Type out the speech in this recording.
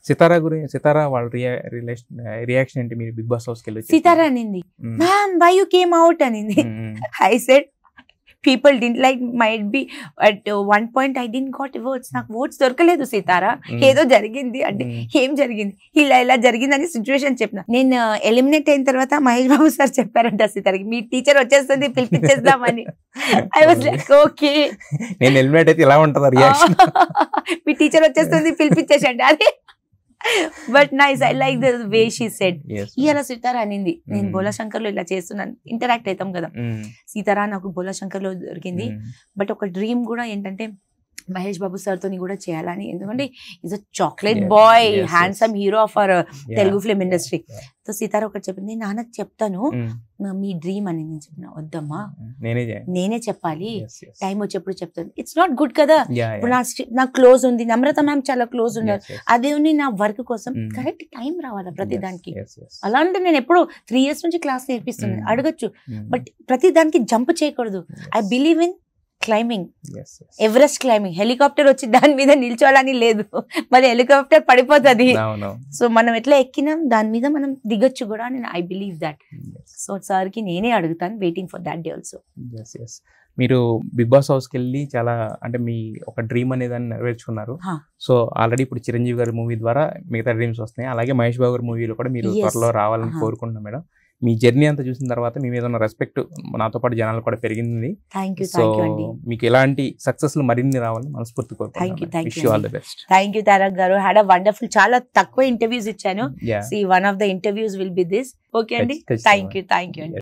సితారా గురించి సితారా వాళ్ళ Riya relation reaction ఏంటి మీరు బిగ్ బాస్ హౌస్కి వెళ్ళి సీతారా అనింది ma'am why you came out అనింది I said people didn't like might be at one point I didn't got oats నాకు ఓట్స్ దొరకలేదు సీతారా ఏదో జరిగింది అంటే ఏం జరిగింది ఇలా ఇలా జరిగిందని సిచ్యువేషన్ చెప్పిన నేను ఎలిమినేట్ అయిన తర్వాత మహేష్ బాబు సార్ చెప్పారంట సీతారాకి మీ టీచర్ వచ్చేస్తుంది పిలిపించేద్దామని ఐ వాజ్ లైక్ ఓకే నేను ఎలిమినేట్ అయితే ఇలా ఉంటుందా రియాక్షన్ మీ టీచర్ వచ్చేస్తుంది పిలిపించేసండి అదే but nice I like the way she said ఇవాళ సీతారా అనింది నేను Mm. బోలా శంకర్ లో ఇలా చేస్తున్నాను ఇంటరాక్ట్ అవుతాం కదా సీతారా నాకు బోలా శంకర్ లో దొరికింది బట్ ఒక డ్రీమ్ కూడా ఏంటంటే మహేష్ బాబు సార్ తోని కూడా చేయాలని ఎందుకంటే is a chocolate Yes, boy yes, yes. Handsome hero of our Telugu film industry so Sitara ఒకటి చెప్పింది నాన్నకి చెప్తాను నా- మీ డ్రీమ్ అని నేను చెప్పిన వద్దమ్మా నేనే చేయాలి నేనే చెప్పాలి Yes, yes. టైం వచ్చేప్పుడు చెప్తాను ఇట్స్ నాట్ గుడ్ కదా Yeah, ఇప్పుడు yeah. నా స్టి- నా క్లోజ్ ఉంది నమ్రత మ్యామ్ చాలా క్లోజ్ ఉన్నారు Yes, yes. అదే ఉంది నా వర్క్ కోసం Mm. కరెక్ట్ టైం రావాలా ప్రతి Yes, దానికి yes, yes. అలాంటి నేను ఎప్పుడు త్రీ ఇయర్స్ నుంచి క్లాస్ నేర్పిస్తున్నాను Mm. అడగచ్చు Mm. బట్ ప్రతి దానికి జంప్ చేయకూడదు Yes. I believe in climbing Yes, yes. Everest climbing helicopter వచ్చి దాని మీద నిల్చోవాలని లేదు మరి హెలికాప్టర్ పడిపోతుంది అవును సో మనం ఎట్లా ఎక్కినాం దాని మీద మనం దిగొచ్చు కూడా నేను I believe that Yes. So sir కి నేనే అడుగుతాను waiting for that day also yes yes మీరు బిగ్ బాస్ హౌస్కి వెళ్ళి చాలా అంటే మీ ఒక డ్రీమ్ అనేది దాన్ని నెరవేర్చుకున్నారు హా. సో ఆల్రెడీ ఇప్పుడు చిరంజీవి గారి మూవీ ద్వారా మిగతా డ్రీమ్స్ వస్తున్నాయి అలాగే మహేష్ బాబు గారి మూవీలో కూడా మీరు Yes. త్వరలో రావాలని ఆహా. కోరుకుంటున్నాం మేడం మీ జర్నీ అంతా చూసిన తర్వాత మీ మీద ఉన్న రెస్పెక్ట్ నాతో పాటు జనాలు కూడా పెరిగింది thank you so thank you అండి మీకు ఎలాంటి సక్సెస్ మరిన్ని రావాలని మనస్ఫూర్తి Thank you, కోరుకుంటున్నాను thank wish you you all the best thank you Tarak garu had a wonderful చాలా తక్కువ ఇంటర్వ్యూస్ ఇచ్చాను yeah see one of the interviews will be this okay అండి ఖచ్చితంగా. థ్యాంక్ యూ థ్యాంక్ యూ అండి